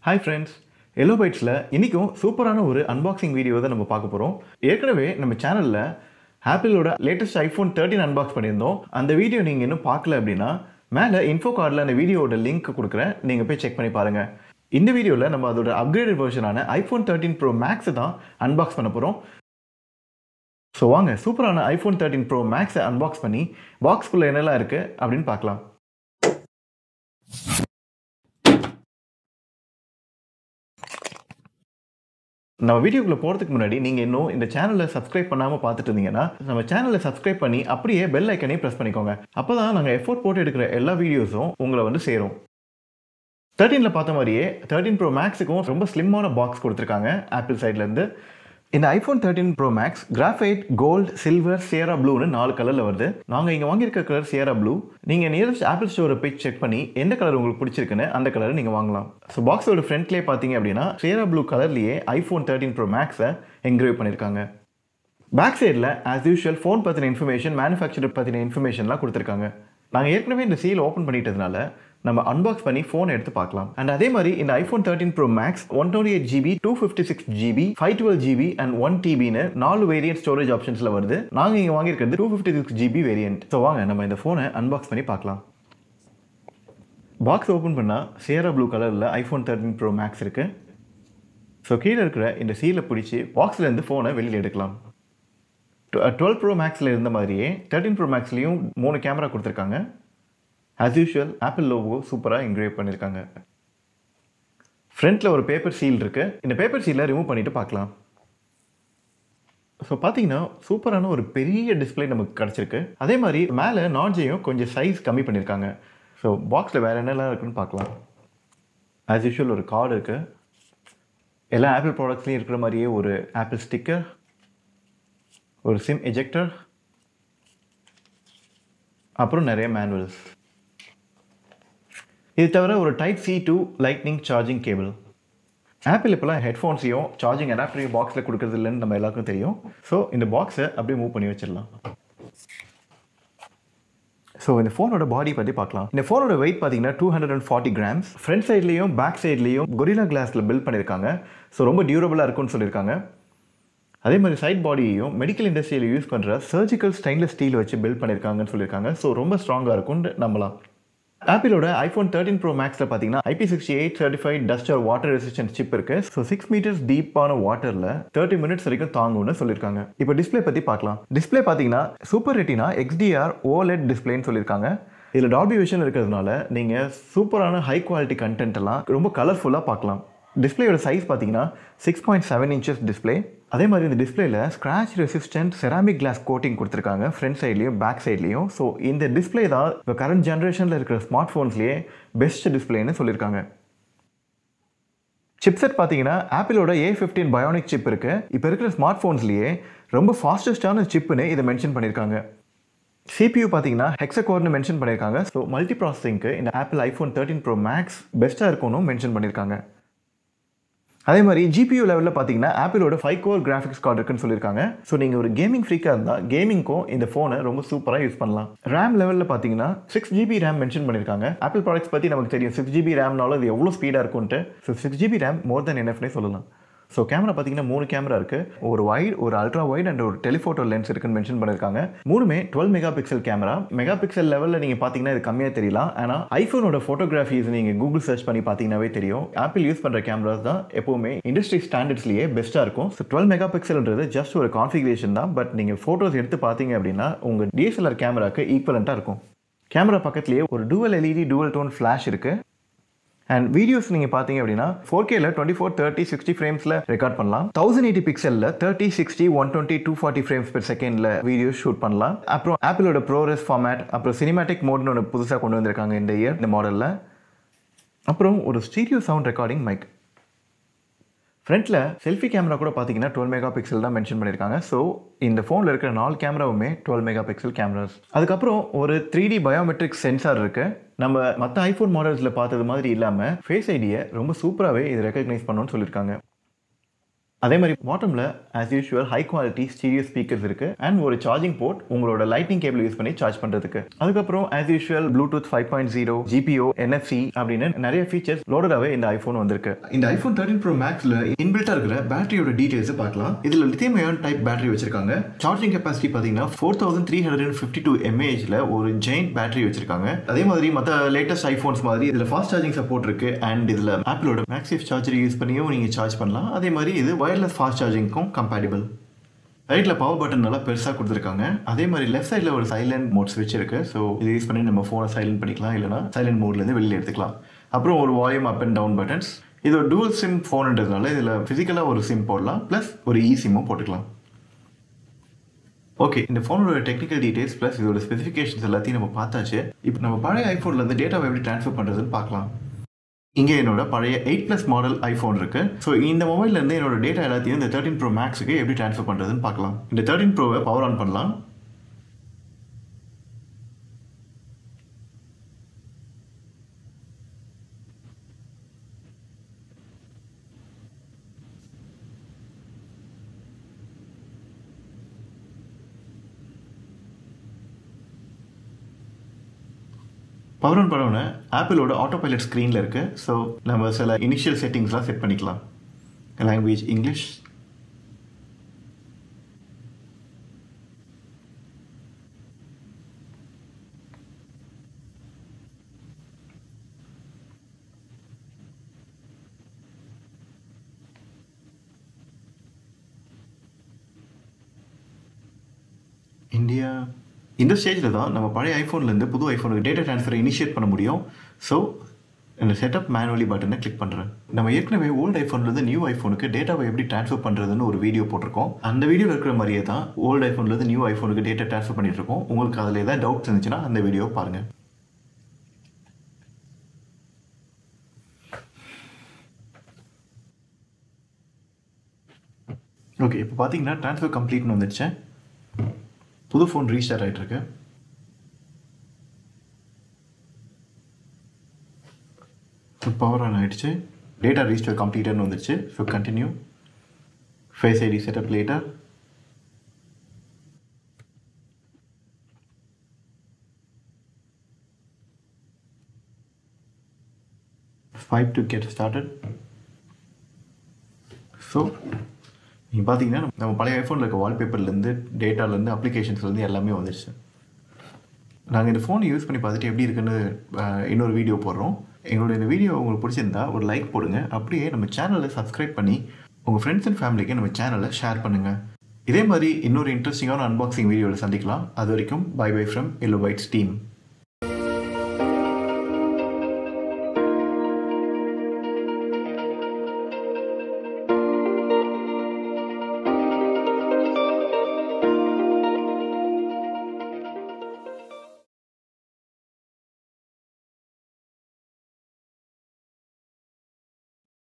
hi friends yellow பைட்ஸில் இன்றைக்கும் சூப்பரான ஒரு அன்பாக்சிங் வீடியோ தான் நம்ம பார்க்க போகிறோம் ஏற்கனவே நம்ம சேனலில் ஆப்பிளோட லேட்டஸ்ட் ஐஃபோன் தேர்ட்டின் அன்பாக்ஸ் பண்ணியிருந்தோம் அந்த வீடியோ நீங்கள் இன்னும் பார்க்கல அப்படின்னா மேலே இன்ஃபோ கார்டில் அந்த வீடியோவோட லிங்க் கொடுக்குறேன் நீங்கள் போய் செக் பண்ணி பாருங்கள் இந்த வீடியோவில் நம்ம அதோட அப்கிரேடட் வெர்ஷனான ஐஃபோன் தேர்ட்டின் ப்ரோ மேக்ஸை தான் அன்பாக்ஸ் பண்ண போகிறோம் ஸோ வாங்க சூப்பரான ஐஃபோன் தேர்ட்டின் ப்ரோ மேக்ஸை அன்பாக்ஸ் பண்ணி பாக்ஸ்குள்ளே என்னெல்லாம் இருக்குது அப்படின்னு பார்க்கலாம் நம்ம வீடியோக்குள்ளே போகிறதுக்கு முன்னாடி நீங்கள் இன்னும் இந்த சேனலை சப்ஸ்கிரைப் பண்ணாமல் பார்த்துட்டு இருந்தீங்கன்னா நம்ம சேனலை சப்ஸ்கிரைப் பண்ணி அப்படியே பெல் ஐக்கனையும் ப்ரெஸ் பண்ணிக்கோங்க அப்போ தான் நாங்கள் எஃபோர்ட் போட்டு எடுக்கிற எல்லா வீடியோஸும் உங்களை வந்து சேரும் தேர்ட்டீனில் பார்த்த மாதிரியே தேர்ட்டின் ப்ரோ மேக்ஸுக்கும் ரொம்ப ஸ்லிம்மான பாக்ஸ் கொடுத்துருக்காங்க ஆப்பிள் சைட்லேருந்து இந்த iPhone thirteen pro max graphite gold silver sierra ப்ளூன்னு நாலு கலரில் வருது நாங்கள் இங்கே வாங்கியிருக்க கலர் சியரா ப்ளூ நீங்கள் நியரஸ்ட் ஆப்பிள் ஸ்டோரை போய் செக் பண்ணி எந்த கலர் உங்களுக்கு பிடிச்சிருக்குன்னு அந்த கலரை நீங்கள் வாங்கலாம் ஸோ பாக்ஸோட ஃப்ரண்ட்லேயே பார்த்தீங்க அப்படின்னா சியரா ப்ளூ கலர்லேயே ஐஃபோன் தேர்ட்டின் ப்ரோ மேக்ஸை என்க்ரேவ் பண்ணியிருக்காங்க பேக் சைடில் ஆஸ் யூஷுவல் ஃபோன் பற்றின இன்ஃபர்மேஷன் மேனுஃபேக்சர் பற்றின இன்ஃபர்மேஷன்லாம் கொடுத்துருக்காங்க நாங்கள் ஏற்கனவே இந்த சீல் ஓப்பன் பண்ணிட்டதுனால நம்ம அன்பாக்ஸ் பண்ணி ஃபோன் எடுத்து பார்க்கலாம் அண்ட் அதே மாதிரி இந்த iPhone thirteen pro max one twenty eight GB two fifty six GB five twelve GB and one டிபின்னு நாலு வேரியன்ட் ஸ்டோரேஜ் ஆப்ஷன்ஸில் வருது நாங்கள் இங்கே வாங்கியிருக்கிறது two fifty six GB variant so வாங்க நம்ம இந்த ஃபோனை அன்பாக்ஸ் பண்ணி பார்க்கலாம் பாக்ஸ் ஓப்பன் பண்ணால் சியரா ப்ளூ கலரில் ஐஃபோன் தேர்ட்டின் ப்ரோ மேக்ஸ் இருக்குது ஸோ கீழே இருக்கிற இந்த சீலை பிடிச்சி பாக்ஸ்லேருந்து ஃபோனை வெளியில் எடுக்கலாம் டுவெல் ப்ரோ மேக்ஸில் இருந்த மாதிரியே தேர்ட்டின் ப்ரோ மேக்ஸ்லேயும் மூணு கேமரா கொடுத்துருக்காங்க ஆஸ் யூஷுவல் ஆப்பிள் லோகோ சூப்பராக என்க்ரேவ் பண்ணியிருக்காங்க ஃப்ரண்ட்டில் ஒரு பேப்பர் சீல் இருக்குது இந்த பேப்பர் சீலை ரிமூவ் பண்ணிவிட்டு பார்க்கலாம் ஸோ பார்த்தீங்கன்னா சூப்பரான ஒரு பெரிய டிஸ்பிளே நமக்கு கிடச்சிருக்கு அதே மாதிரி மேலே நாட்ஜையும் கொஞ்சம் சைஸ் கம்மி பண்ணியிருக்காங்க ஸோ பாக்ஸில் வேறு என்னெல்லாம் இருக்குன்னு பார்க்கலாம் ஆஸ் யூஷுவல் ஒரு கார்டு இருக்குது எல்லா ஆப்பிள் ப்ராடக்ட்ஸ்லையும் இருக்கிற மாதிரியே ஒரு ஆப்பிள் ஸ்டிக்கர் ஒரு சிம் எஜெக்டர் அப்புறம் நிறைய மேனுவல்ஸ் இது தவிர ஒரு type C to lightning charging cable Apple இப்போலாம் ஹெட்ஃபோன்ஸையும் சார்ஜிங் அடாப்டரையும் பாக்ஸில் கொடுக்குறது இல்லைன்னு நம்ம எல்லாருக்கும் தெரியும் ஸோ இந்த பாக்ஸை அப்படியே மூவ் பண்ணி வச்சிடலாம் ஸோ இந்த ஃபோனோட பாடி பற்றி பார்க்கலாம் இந்த ஃபோனோட வெயிட் பார்த்தீங்கன்னா two hundred and forty grams front சைட்லேயும் பேக் சைட்லேயும் கொரிலா கிளாஸில் பில்ட் பண்ணியிருக்காங்க ஸோ ரொம்ப டியூரபிளாக இருக்கும்னு சொல்லியிருக்காங்க அதே மாதிரி சைட் பாடியையும் மெடிக்கல் இண்டஸ்ட்ரியில் யூஸ் பண்ணுற சர்ஜிக்கல் ஸ்டெயின்லெஸ் ஸ்டீல் வச்சு பில்ட் பண்ணியிருக்காங்கன்னு சொல்லியிருக்காங்க ஸோ ரொம்ப ஸ்ட்ராங்காக இருக்கும்னு நம்பலாம் ஆப்பிளோட ஐஃபோன் தேர்ட்டின் ப்ரோ மேக்ஸில் பார்த்தீங்கன்னா IP sixty eight certified dust or water resistance chip இருக்கு ஸோ சிக்ஸ் மீட்டர்ஸ் டீப்பான வாட்டரில் தேர்ட்டி மினிட்ஸ் வரைக்கும் தாங்கும்னு சொல்லியிருக்காங்க இப்போ டிஸ்பிளே பற்றி பார்க்கலாம் டிஸ்பிளே பார்த்தீங்கன்னா சூப்பர் ரெட்டினா எக்ஸ்டிஆர் ஓலெட் டிஸ்பிளேன்னு சொல்லியிருக்காங்க இதில் டால்பி விஷன் இருக்கிறதுனால நீங்கள் சூப்பரான ஹை குவாலிட்டி கண்டென்ட் எல்லாம் ரொம்ப கலர்ஃபுல்லாக பார்க்கலாம் டிஸ்பிளேயோட சைஸ் பார்த்தீங்கன்னா six point seven inches display அதே மாதிரி இந்த டிஸ்பிளேல scratch resistant ceramic glass coating கொடுத்துருக்காங்க ஃப்ரண்ட் சைட்லையும் பேக் சைட்லையும் ஸோ இந்த டிஸ்பிளே தான் இப்போ கரண்ட் ஜென்ரேஷனில் இருக்கிற ஸ்மார்ட் ஃபோன்ஸ்லேயே பெஸ்ட் டிஸ்பிளேன்னு சொல்லியிருக்காங்க சிப்செட் பார்த்தீங்கன்னா ஆப்பிளோட ஏ ஃபிஃப்டீன் பயோனிக் சிப் இருக்கு இப்போ இருக்கிற ஸ்மார்ட் ஃபோன்ஸ்லேயே ரொம்ப ஃபாஸ்டஸ்டான சிப்புன்னு இதை மென்ஷன் பண்ணியிருக்காங்க சிபியூ பார்த்தீங்கன்னா ஹெக்ஸகோர்னு மென்ஷன் பண்ணியிருக்காங்க ஸோ மல்டி ப்ராசஸிங்க்கு இந்த Apple iPhone thirteen pro max பெஸ்ட்டாக இருக்கும்னு மென்ஷன் பண்ணியிருக்காங்க அதே மாதிரி ஜிபியூ லெவலில் பார்த்தீங்கன்னா ஆப்பிளோட ஃபைவ் கோர் கிராஃபிக்ஸ் கார்டு இருக்குன்னு சொல்லியிருக்காங்க ஸோ நீங்கள் ஒரு கேமிங் ஃப்ரீக்காக இருந்தால் கேமிங்க்கும் இந்த ஃபோனை ரொம்ப சூப்பராக யூஸ் பண்ணலாம் ரேம் லெவலில் பார்த்தீங்கன்னா சிக்ஸ் ஜிபி ரேம் மென்ஷன் பண்ணியிருக்காங்க ஆப்பிள் ப்ராடக்ட்ஸ் பற்றி நமக்கு தெரியும் சிக்ஸ் ஜிபி ரேம்னாலும் இது எவ்வளோ ஸ்பீடாக இருக்கும்ட்டு so six GB RAM more then என்எஃப்னே சொல்லலாம் ஸோ கேமரா பார்த்தீங்கன்னா மூணு கேமரா இருக்குது ஒரு வைட் ஒரு அல்ட்ரா வைட் அண்ட் ஒரு டெலிஃபோட்டோ லென்ஸ் இருக்குன்னு மென்ஷன் பண்ணியிருக்காங்க மூணுமே twelve megapixel camera megapixel லெவலில் நீங்கள் பார்த்தீங்கன்னா இது கம்மியாக தெரியலாம் ஆனால் ஐஃபோனோட ஃபோட்டோகிராஃபிஸ் நீங்கள் கூகுள் சர்ச் பண்ணி பார்த்தீங்கன்னாவே தெரியும் ஆப்பிள் யூஸ் பண்ணுற கேமராஸ் தான் எப்போவுமே இண்டஸ்ட்ரி ஸ்டாண்டர்ட்ஸ்லேயே பெஸ்ட்டாக இருக்கும் ஸோ டுவெல் மெகா பிக்சல்ன்றது ஜஸ்ட் ஒரு கான்ஃபிகரேஷன் தான் பட் நீங்கள் ஃபோட்டோஸ் எடுத்து பார்த்தீங்க அப்படின்னா உங்கள் டிஎஸ்எல்ஆர் கேமராக்கு ஈக்குவலண்ட்டாக இருக்கும் கேமரா பக்கத்துலேயே ஒரு dual LED dual tone flash இருக்குது அண்ட் வீடியோஸ் நீங்கள் பார்த்தீங்க அப்படின்னா ஃபோர் கேல டுவெண்ட்டி ஃபோர் தேர்ட்டி சிக்ஸ்டி ஃப்ரேம்ஸில் ரெக்கார்ட் பண்ணலாம் தௌசண்ட் எயிட்டி பிக்சலில் thirty sixty one twenty two forty frames per செகண்டில் வீடியோ ஷூட் பண்ணலாம் அப்புறம் ஆப்பிளோட ப்ரோரஸ் ஃபார்மேட் அப்புறம் சினிமேட்டிக் மோட்னு ஒன்று புதுசாக கொண்டு வந்திருக்காங்க இந்த இயர் இந்த மாடலில் அப்புறம் ஒரு ஸ்டீரியோ சவுண்ட் ரெக்கார்டிங் மைக் ஃப்ரண்ட்டில் செல்ஃபி கேமரா கூட பார்த்தீங்கன்னா டுவெல் மெகா பிக்சல் தான் மென்ஷன் பண்ணியிருக்காங்க ஸோ இந்த ஃபோனில் இருக்கிற நாலு கேமராவுமே டுவெல் மெகா பிக்சல் கேமராஸ் அதுக்கப்புறம் ஒரு த்ரீ டி பயோமெட்ரிக் சென்சார் இருக்குது நம்ம மற்ற ஐஃபோன் மாடல்ஸில் பார்த்தது மாதிரி இல்லாமல் ஃபேஸ் ஐடியை ரொம்ப சூப்பராகவே இது ரெக்கக்னைஸ் பண்ணணும்னு சொல்லியிருக்காங்க அதே மாதிரி பாட்டமில் as usual high quality stereo speakers இருக்கு அண்ட் ஒரு சார்ஜிங் போர்ட் உங்களோட லைட்டிங் கேபிள் யூஸ் பண்ணி சார்ஜ் பண்ணுறதுக்கு அதுக்கப்புறம் as usual Bluetooth five point zero GPS NFC அப்படின்னு நிறைய ஃபீச்சர்ஸ் லோடடாகவே இந்த ஐஃபோன் வந்திருக்கு இந்த ஐஃபோன் தேர்ட்டின் ப்ரோ மேக்ஸில் இன்பில்ட்டாக இருக்கிற பேட்டரியோட டீடைல்ஸ் பார்க்கலாம் இதில் லித்தியம் அயான் டைப் பேட்டரி வச்சிருக்காங்க சார்ஜிங் கெப்பாசிட்டி பார்த்தீங்கன்னா four thousand three hundred and fifty two எம்ஏஹெச்சில் ஒரு ஜெயின் பேட்டரி வச்சிருக்காங்க அதே மாதிரி மற்ற லேட்டஸ்ட் ஐஃபோன்ஸ் மாதிரி இதில் ஃபாஸ்ட் சார்ஜிங் சப்போர்ட் இருக்கு அண்ட் இதில் ஆப்பிளோட மேக்ஸிஃப் சார்ஜர் யூஸ் பண்ணியும் நீங்கள் சார்ஜ் பண்ணலாம் அதே மாதிரி இது வயர்லெஸ் ஃபாஸ்ட் சார்ஜிங்க்கும் கம்பேட்டிபிள் ரைட்டில் பவர் பட்டன் நல்லா பெருசாக கொடுத்துருக்காங்க அதே மாதிரி லெஃப்ட் சைடில் ஒரு சைலண்ட் மோட் ஸ்விட்ச் இருக்கு ஸோ இது யூஸ் பண்ணி நம்ம ஃபோனை சைலண்ட் பண்ணிக்கலாம் இல்லைனா சைலண்ட் மோட்லேருந்து வெளியில் எடுத்துக்கலாம் அப்புறம் ஒரு volume up and down buttons இது ஒரு டூவல் சிம் ஃபோன்ன்றதுனால இதில் ஃபிசிக்கலாக ஒரு சிம் போடலாம் ப்ளஸ் ஒரு இ சிம்மும் போட்டுக்கலாம் ஓகே இந்த ஃபோனோட டெக்னிக்கல் டீடைல்ஸ் ப்ளஸ் இதோட ஸ்பெசிஃபிகேஷன்ஸ் எல்லாத்தையும் நம்ம பார்த்தாச்சு இப்போ நம்ம பழைய ஐஃபோன்லேருந்து டேட்டாவை எப்படி ட்ரான்ஸ்ஃபர் பண்ணுறதுன்னு பார்க்கலாம் இங்கே என்னோட பழைய எயிட் ப்ளஸ் மாடல் ஐஃபோன் இருக்கு ஸோ இந்த மொபைல்லேருந்து என்னோட டேட்டா எல்லாத்தையும் இந்த தேர்ட்டின் ப்ரோ மேக்ஸுக்கு எப்படி ட்ரான்ஸ்ஃபர் பண்ணுறதுன்னு பார்க்கலாம் இந்த தேர்ட்டின் ப்ரோவை பவர் ஆன் பண்ணலாம் பவர் ஆன் பண்ணோன்னே ஆப்பிளோட ஆட்டோ பைலட் ஸ்க்ரீனில் இருக்கு ஸோ நம்ம சில இனிஷியல் செட்டிங்ஸ்லாம் செட் பண்ணிக்கலாம் லாங்குவேஜ் இங்கிலீஷ் இந்தியா இந்த ஸ்டேஜில் தான் நம்ம பழைய ஐஃபோன்லேருந்து புது ஐஃபோனுக்கு டேட்டா ட்ரான்ஸ்ஃபரை இனிஷியேட் பண்ண முடியும் ஸோ இந்த செட்டப் மேனுவலி பட்டனை கிளிக் பண்ணுறேன் நம்ம ஏற்கனவே ஓல்டு ஐஃபோன்லேருந்து நியூ ஐஃபோனுக்கு டேட்டாவை எப்படி ட்ரான்ஸ்ஃபர் பண்ணுறதுன்னு ஒரு வீடியோ போட்டிருக்கோம் அந்த வீடியோவில் இருக்கிற மாதிரியே தான் ஓல்டு ஐஃபோன்லேருந்து நியூ ஐஃபோனுக்கு டேட்டா ட்ரான்ஸ்ஃபர் பண்ணிட்டு இருக்கோம் உங்களுக்கு அதில் ஏதாவது டவுட்ஸ் இருந்துச்சுன்னா அந்த வீடியோ பாருங்கள் ஓகே இப்போ பார்த்தீங்கன்னா ட்ரான்ஸ்ஃபர் கம்ப்ளீட்னு வந்துடுச்சு புது ஃபோன் ரீஸ்டார்ட் ஆகிட்டு இருக்கு ஸோ பவர் ஆன் ஆகிடுச்சு டேட்டா ரீஸ்டோர் கம்ப்ளீட்டட்னு வந்துடுச்சு so continue face ID setup later swipe to get started so நீங்கள் பார்த்தீங்கன்னா நம்ம பழைய ஐஃபோனில் இருக்க வால்பேப்பர்லேருந்து டேட்டாலேருந்து அப்ளிகேஷன்ஸ்லேருந்து எல்லாமே வந்துடுச்சு நாங்கள் இந்த ஃபோனை யூஸ் பண்ணி பார்த்துட்டு எப்படி இருக்குன்னு அஹ், இன்னொரு வீடியோ போடுறோம் எங்களோட இந்த வீடியோ உங்களுக்கு பிடிச்சிருந்தா ஒரு லைக் போடுங்க அப்படியே நம்ம சேனலை சப்ஸ்கிரைப் பண்ணி உங்கள் ஃப்ரெண்ட்ஸ் அண்ட் ஃபேமிலிக்கு நம்ம சேனலை ஷேர் பண்ணுங்கள் இதே மாதிரி இன்னொரு இன்ட்ரெஸ்டிங்கான அன்பாக்சிங் வீடியோவில் சந்திக்கலாம் அது வரைக்கும் bye bye from Yellow Bytes team